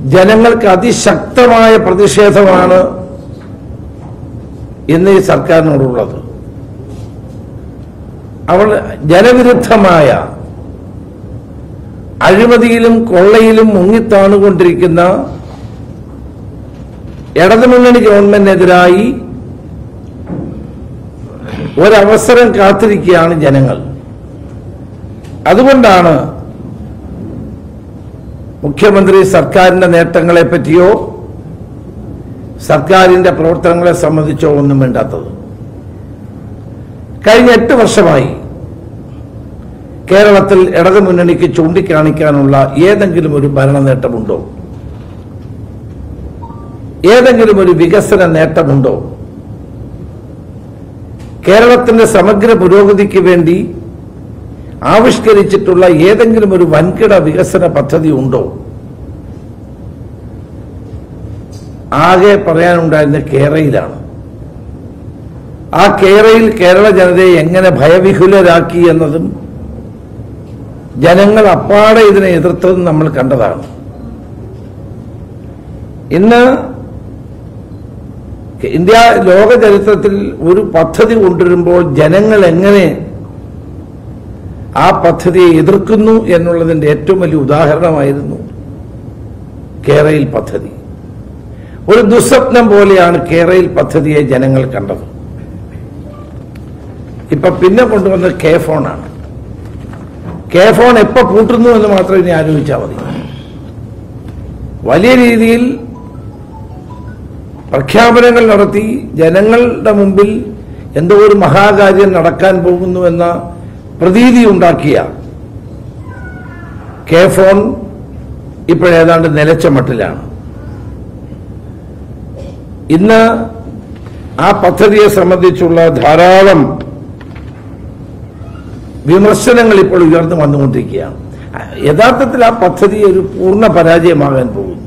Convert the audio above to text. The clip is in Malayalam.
ജനങ്ങൾക്ക് അതിശക്തമായ പ്രതിഷേധമാണ് ഇന്ന് ഈ സർക്കാരിനോടുള്ളത് അവൾ ജനവിരുദ്ധമായ അഴിമതിയിലും കൊള്ളയിലും മുങ്ങിത്താണുകൊണ്ടിരിക്കുന്ന ഇടതുമുന്നണി ഗവൺമെന്റിനെതിരായി ഒരവസരം കാത്തിരിക്കുകയാണ് ജനങ്ങൾ അതുകൊണ്ടാണ് മുഖ്യമന്ത്രി സർക്കാരിന്റെ നേട്ടങ്ങളെ പറ്റിയോ സർക്കാരിന്റെ പ്രവർത്തനങ്ങളെ സംബന്ധിച്ചോ ഒന്നും വേണ്ടാത്തത് കഴിഞ്ഞ എട്ട് വർഷമായി കേരളത്തിൽ ഇടതുമുന്നണിക്ക് ചൂണ്ടിക്കാണിക്കാനുള്ള ഏതെങ്കിലും ഒരു ഭരണ നേട്ടമുണ്ടോ ഏതെങ്കിലും ഒരു വികസന നേട്ടമുണ്ടോ കേരളത്തിന്റെ സമഗ്ര പുരോഗതിക്ക് വേണ്ടി ആവിഷ്കരിച്ചിട്ടുള്ള ഏതെങ്കിലും ഒരു വൻകിട വികസന പദ്ധതി ഉണ്ടോ ആകെ പറയാനുണ്ടായിരുന്ന കേരളയിലാണ് ആ കേരളയിൽ കേരള ജനതയെ എങ്ങനെ ഭയവിഹുലരാക്കി എന്നതും ജനങ്ങൾ അപ്പാടെ ഇതിനെ എതിർത്തതും നമ്മൾ കണ്ടതാണ് ഇന്ന് ഇന്ത്യ ലോക ചരിത്രത്തിൽ ഒരു പദ്ധതി കൊണ്ടുവരുമ്പോൾ ജനങ്ങൾ എങ്ങനെ ആ പദ്ധതിയെ എതിർക്കുന്നു എന്നുള്ളതിന്റെ ഏറ്റവും വലിയ ഉദാഹരണമായിരുന്നു കേരയിൽ പദ്ധതി ഒരു ദുസ്വപ്നം പോലെയാണ് കേരയിൽ പദ്ധതിയെ ജനങ്ങൾ കണ്ടത് ഇപ്പൊ പിന്നെ കൊണ്ടുവന്നത് കെ ഫോണാണ് കെ ഫോൺ എപ്പോ പൂട്ടുന്നു എന്ന് മാത്രം ഇനി ആലോചിച്ചാൽ മതി വലിയ രീതിയിൽ പ്രഖ്യാപനങ്ങൾ നടത്തി ജനങ്ങളുടെ മുമ്പിൽ എന്തോ ഒരു മഹാകാര്യം നടക്കാൻ പോകുന്നു എന്ന പ്രതീതി ഉണ്ടാക്കിയ കെ ഫോൺ ഇപ്പോഴേതാണ്ട് നിലച്ച മട്ടിലാണ് ഇന്ന് ആ പദ്ധതിയെ സംബന്ധിച്ചുള്ള ധാരാളം വിമർശനങ്ങൾ ഇപ്പോൾ ഉയർന്നു വന്നുകൊണ്ടിരിക്കുകയാണ് യഥാർത്ഥത്തിൽ ആ പദ്ധതി ഒരു പൂർണ്ണ പരാജയമാകാൻ പോകുന്നു